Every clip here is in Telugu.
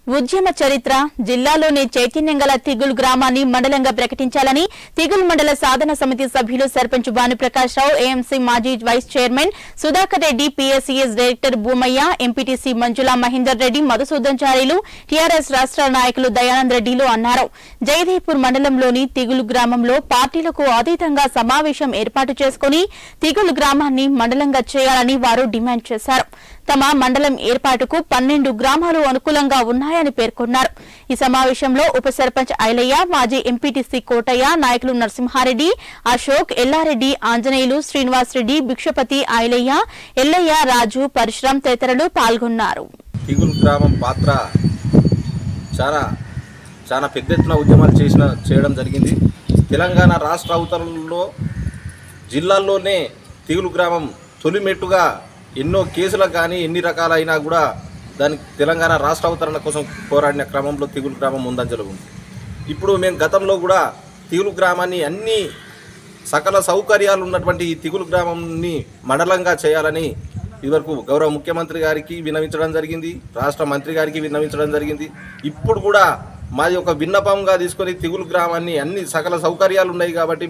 ఉద్యమ చరిత్ర జిల్లాలోని చైతన్యం గల తిగుల్ గ్రామాన్ని మండలంగా ప్రకటించాలని తిగుల్ మండల సాధన సమితి సభ్యులు సర్పంచ్ భానుప్రకాష్ రావు ఏఎంసీ మాజీ vice chairman Sudhakar Reddy PSES director Bhoomaiah MPTC Manjula Mahender Reddy Madhusudan చారీలు టీఆర్ఎస్ రాష్ట్ర నాయకులు దయానంద్ రెడ్డిలు అన్నారు జయదేపూర్ మండలంలోని తిగులు గ్రామంలో పార్టీలకు అతీతంగా సమావేశం ఏర్పాటు చేసుకుని తిగులు గ్రామాన్ని మండలంగా చేయాలని వారు డిమాండ్ చేశారు తమ మండలం ఏర్పాటుకు పన్నెండు గ్రామాలు అనుకూలంగా ఉన్నాయని పేర్కొన్నారు ఈ సమావేశంలో ఉప సర్పంచ్ ఐలయ్య మాజీ ఎంపీటీసీ కోటయ్య నాయకులు నరసింహారెడ్డి అశోక్ ఎల్లారెడ్డి ఆంజనేయులు శ్రీనివాస్ రెడ్డి భిక్షపతి ఐలయ్య ఎల్లయ్య రాజు పరశురాం తదితరులు పాల్గొన్నారు తిగుల్ గ్రామం పాత్ర చాలా చాలా పెద్ద ఎత్తున ఉద్యమాలు చేసిన చేయడం జరిగింది తెలంగాణ రాష్ట్ర అవతరణలో జిల్లాల్లోనే తిగులు గ్రామం తొలిమెట్టుగా ఎన్నో కేసులకు కానీ ఎన్ని రకాలైనా కూడా దానికి తెలంగాణ రాష్ట్ర అవతరణ కోసం పోరాడిన క్రమంలో తిగులు గ్రామం ముందంజలో ఉంది ఇప్పుడు మేము గతంలో కూడా తిగులు గ్రామాన్ని అన్ని సకల సౌకర్యాలు ఉన్నటువంటి ఈ తిగులు గ్రామాన్ని మండలంగా చేయాలని ఇదివరకు గౌరవ ముఖ్యమంత్రి గారికి విన్నవించడం జరిగింది రాష్ట్ర మంత్రి గారికి విన్నవించడం జరిగింది ఇప్పుడు కూడా మాది ఒక విన్నపంగా తీసుకొని తిగులు గ్రామాన్ని అన్ని సకల సౌకర్యాలు ఉన్నాయి కాబట్టి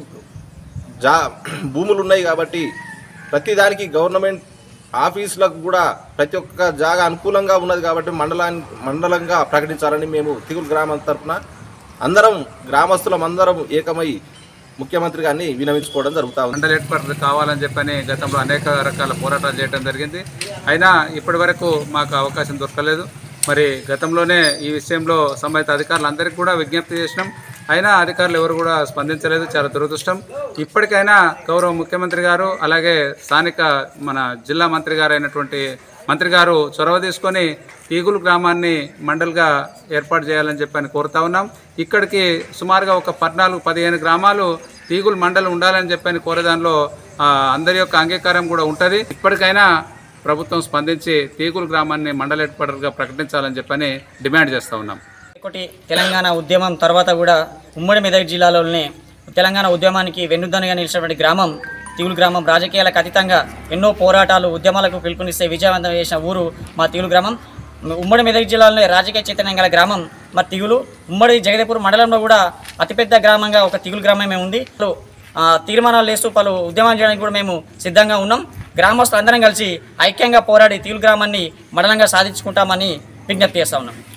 జా భూములు ఉన్నాయి కాబట్టి ప్రతిదానికి గవర్నమెంట్ ఆఫీసులకు కూడా ప్రతి ఒక్క జాగా అనుకూలంగా ఉన్నది కాబట్టి మండలాన్ని మండలంగా ప్రకటించాలని మేము తిగులు గ్రామం తరఫున అందరం గ్రామస్తులం అందరం ఏకమై ముఖ్యమంత్రి గారిని వినవించుకోవడం జరుగుతూ ఉంది మండల ఏర్పాటు కావాలని చెప్పని గతంలో అనేక రకాల పోరాటాలు చేయడం జరిగింది అయినా ఇప్పటి వరకు మాకు అవకాశం దొరకలేదు మరి గతంలోనే ఈ విషయంలో సంబంధిత అధికారులందరికీ కూడా విజ్ఞప్తి చేసినాం అయినా అధికారులు ఎవరు కూడా స్పందించలేదు చాలా దురదృష్టం ఇప్పటికైనా గౌరవ ముఖ్యమంత్రి గారు అలాగే స్థానిక మన జిల్లా మంత్రి గారు అయినటువంటి మంత్రి గారు చొరవ తీసుకొని ఈగులు గ్రామాన్ని మండల్గా ఏర్పాటు చేయాలని చెప్పని కోరుతా ఉన్నాం ఇక్కడికి సుమారుగా ఒక పద్నాలుగు పదిహేను గ్రామాలు తీగులు మండలం ఉండాలని చెప్పని కోరేదానిలో ఆ, అందరి యొక్క అంగీకారం కూడా ఉంటుంది ఇప్పటికైనా ప్రభుత్వం స్పందించి తీగులు గ్రామాన్ని మండల ఏర్పాటుగా ప్రకటించాలని చెప్పని డిమాండ్ చేస్తూ ఉన్నాం ఒకటి తెలంగాణ ఉద్యమం తర్వాత కూడా ఉమ్మడి మెదక్ జిల్లాలోనే తెలంగాణ ఉద్యమానికి వెన్నుదన్నుగా నిలిచినటువంటి గ్రామం తిగులు గ్రామం రాజకీయాలకు అతీతంగా ఎన్నో పోరాటాలు ఉద్యమాలకు పిలుపునిస్తే విజయవంతం చేసిన ఊరు మా తిగులు గ్రామం ఉమ్మడి మెదక్ జిల్లాలోనే రాజకీయ చైతన్యం గల గ్రామం మా తిగులు ఉమ్మడి జగదేపూర్ మండలంలో కూడా అతిపెద్ద గ్రామంగా ఒక తిగులు గ్రామమే ఉంది ఆ, తీర్మానాలు వేస్తూ పలు ఉద్యమాలు చేయడానికి కూడా మేము సిద్ధంగా ఉన్నాం గ్రామస్తులు అందరం కలిసి ఐక్యంగా పోరాడి తిగులు గ్రామాన్ని మండలంగా సాధించుకుంటామని విజ్ఞప్తి చేస్తా ఉన్నాం